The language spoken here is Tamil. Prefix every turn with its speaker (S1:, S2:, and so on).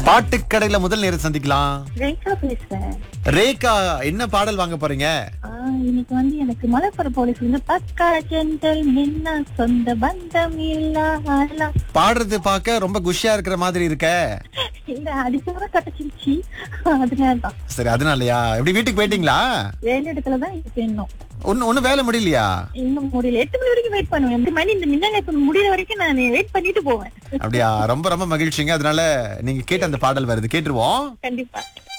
S1: பாட்டுக்கடையில முதல் நேரம் சந்திக்கலாம்
S2: ரேகா பேசுறேன்
S1: ரேகா என்ன பாடல் வாங்க போறீங்க
S2: ஆ, இன்னைக்கு வந்து எனக்கு மலைப்புற போலீஸ் வந்து பக்கா ஜென்டல் மின்ன சொந்த பந்தம் இல்ல
S1: பாடுறது பார்க்க ரொம்ப குஷியா இருக்கிற மாதிரி இருக்க
S2: இல்ல அடிச்சவரை கட்டச்சிருச்சு அதனாலதான்
S1: சரி அதனாலயா எப்படி வீட்டுக்கு போயிட்டீங்களா
S2: வேலை இடத்துலதான் இருக்கு இன்னும்
S1: ஒன்னு ஒண்ணும் வேலை முடியலையா
S2: இன்னும் முடியல எட்டு மணி வரைக்கும் வெயிட் பண்ணுவேன் எட்டு மணி இந்த மின்னல் இப்ப முடியற வரைக்கும் நான் வெயிட் பண்ணிட்டு போவேன்
S1: அப்படியா ரொம்ப ரொம்ப மகிழ்ச்சிங்க அதனால நீங்க கேட்ட அந்த பாடல் வருது கேட்டுருவோம்
S2: கண்டிப்பா